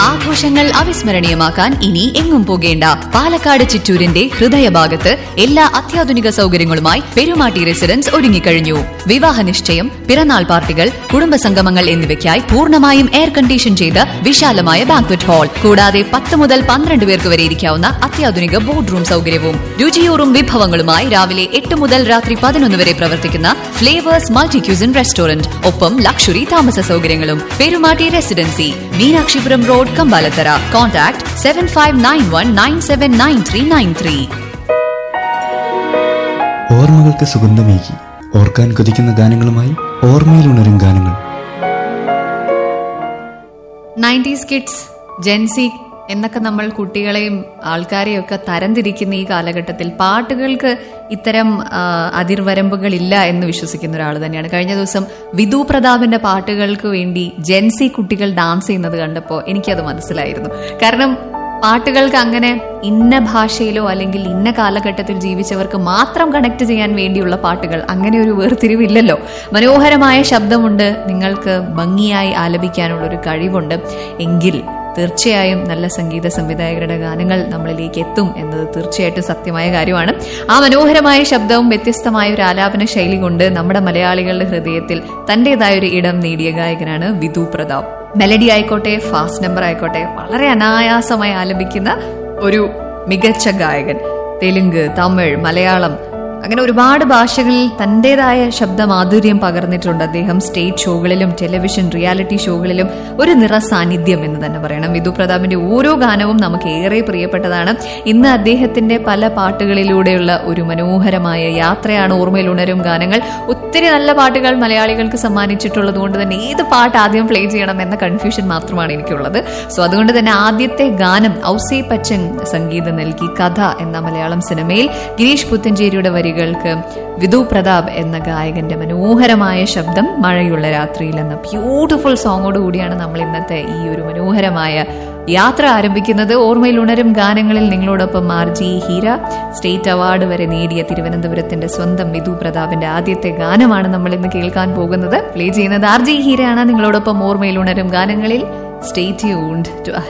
ആഘോഷങ്ങൾ അവിസ്മരണീയമാക്കാൻ ഇനി എങ്ങും പോകേണ്ട പാലക്കാട് ചിറ്റൂരിന്റെ ഹൃദയഭാഗത്ത് എല്ലാ അത്യാധുനിക സൗകര്യങ്ങളുമായി പെരുമാട്ടി റെസിഡൻസ് ഒരുങ്ങിക്കഴിഞ്ഞു വിവാഹ നിശ്ചയം പിറന്നാൾ പാർട്ടികൾ കുടുംബസംഗമങ്ങൾ എന്നിവയ്ക്കായി പൂർണ്ണമായും എയർ കണ്ടീഷൻ ചെയ്ത വിശാലമായ ബാങ്ക്വറ്റ് ഹാൾ കൂടാതെ പത്ത് മുതൽ പന്ത്രണ്ട് പേർക്ക് വരെ ഇരിക്കാവുന്ന അത്യാധുനിക ബോർഡ് റൂം സൗകര്യവും രുചിയൂറും വിഭവങ്ങളുമായി രാവിലെ എട്ട് മുതൽ രാത്രി പതിനൊന്ന് വരെ പ്രവർത്തിക്കുന്ന ഫ്ലേവേഴ്സ് മൾട്ടി ക്യൂസിൻ റെസ്റ്റോറന്റ് ഒപ്പം ലക്ഷറി താമസ സൗകര്യങ്ങളും Perumatty residency Meenakshipuram road Kambalathara contact seven five nine one nine seven nine three nine three ഓർമ്മകൾക്ക് സുഗന്ധമേകി ഓർക്കാൻ കൊതിക്കുന്ന ഗാനങ്ങളുമായി ഓർമ്മയിലുണരും ഗാനങ്ങൾ നയൻറ്റീസ് കിഡ്സ് ജെൻസി എന്നൊക്കെ നമ്മൾ കുട്ടികളെയും ആൾക്കാരെയും ഒക്കെ തരംതിരിക്കുന്ന ഈ കാലഘട്ടത്തിൽ പാട്ടുകൾക്ക് ഇത്തരം ആ, അതിർവരമ്പുകളില്ല എന്ന് വിശ്വസിക്കുന്ന ഒരാൾ തന്നെയാണ് കഴിഞ്ഞ ദിവസം വിധു പ്രതാപിന്റെ പാട്ടുകൾക്ക് വേണ്ടി ജെൻസി കുട്ടികൾ ഡാൻസ് ചെയ്യുന്നത് കണ്ടപ്പോൾ എനിക്കത് മനസ്സിലായിരുന്നു കാരണം പാട്ടുകൾക്ക് അങ്ങനെ ഇന്ന ഭാഷയിലോ അല്ലെങ്കിൽ ഇന്ന കാലഘട്ടത്തിൽ ജീവിച്ചവർക്ക് മാത്രം കണക്ട് ചെയ്യാൻ വേണ്ടിയുള്ള പാട്ടുകൾ അങ്ങനെ ഒരു വേർതിരിവില്ലല്ലോ മനോഹരമായ ശബ്ദമുണ്ട് നിങ്ങൾക്ക് ഭംഗിയായി ആലപിക്കാനുള്ള ഒരു കഴിവുണ്ട് എങ്കിൽ തീർച്ചയായും നല്ല സംഗീത സംവിധായകരുടെ ഗാനങ്ങൾ നമ്മളിലേക്ക് എത്തും എന്നത് തീർച്ചയായിട്ടും സത്യമായ കാര്യമാണ് ആ മനോഹരമായ ശബ്ദവും വ്യത്യസ്തമായ ഒരു ആലാപന ശൈലി കൊണ്ട് നമ്മുടെ മലയാളികളുടെ ഹൃദയത്തിൽ തന്റേതായ ഒരു ഇടം നേടിയ ഗായകനാണ് വിധു പ്രതാപ് മെലഡി ആയിക്കോട്ടെ ഫാസ്റ്റ് നമ്പർ ആയിക്കോട്ടെ വളരെ അനായാസമായി ആലപിക്കുന്ന ഒരു മികച്ച ഗായകൻ തെലുങ്ക് തമിഴ് മലയാളം അങ്ങനെ ഒരുപാട് ഭാഷകളിൽ തന്റേതായ ശബ്ദമാധുര്യം പകർന്നിട്ടുണ്ട് അദ്ദേഹം സ്റ്റേജ് ഷോകളിലും ടെലിവിഷൻ റിയാലിറ്റി ഷോകളിലും ഒരു നിറ സാന്നിധ്യം എന്ന് തന്നെ പറയണം വിധു പ്രതാപിന്റെ ഓരോ ഗാനവും നമുക്ക് ഏറെ പ്രിയപ്പെട്ടതാണ് ഇന്ന് അദ്ദേഹത്തിന്റെ പല പാട്ടുകളിലൂടെയുള്ള ഒരു മനോഹരമായ യാത്രയാണ് ഓർമ്മയിൽ ഉണരും ഗാനങ്ങൾ ഒത്തിരി നല്ല പാട്ടുകൾ മലയാളികൾക്ക് സമ്മാനിച്ചിട്ടുള്ളത് കൊണ്ട് തന്നെ ഏത് പാട്ട് ആദ്യം പ്ലേ ചെയ്യണം എന്ന കൺഫ്യൂഷൻ മാത്രമാണ് എനിക്കുള്ളത് സോ അതുകൊണ്ട് തന്നെ ആദ്യത്തെ ഗാനം ഔസേ പച്ചൻ സംഗീതം നൽകി കഥ എന്ന മലയാളം സിനിമയിൽ ഗിരീഷ് പുത്തഞ്ചേരിയുടെ വരികൾക്ക് വിധു പ്രതാപ് എന്ന ഗായകന്റെ മനോഹരമായ ശബ്ദം മഴയുള്ള രാത്രിയിൽ എന്ന ബ്യൂട്ടിഫുൾ സോങ്ങോട് കൂടിയാണ് നമ്മൾ ഇന്നത്തെ ഈ ഒരു മനോഹരമായ യാത്ര ആരംഭിക്കുന്നത് ഓർമ്മയിൽ ഉണരും ഗാനങ്ങളിൽ നിങ്ങളോടൊപ്പം R G Heera state award വരെ നേടിയ തിരുവനന്തപുരത്തിന്റെ സ്വന്തം വിധു പ്രതാപിന്റെ ആദ്യത്തെ ഗാനമാണ് നമ്മൾ ഇന്ന് കേൾക്കാൻ പോകുന്നത് പ്ലേ ചെയ്യുന്നത് ആർ ജി ഹീരയാണ് നിങ്ങളോടൊപ്പം ഓർമ്മയിൽ ഉണരും ഗാനങ്ങളിൽ സ്റ്റേ ട്യൂൺഡ് ടു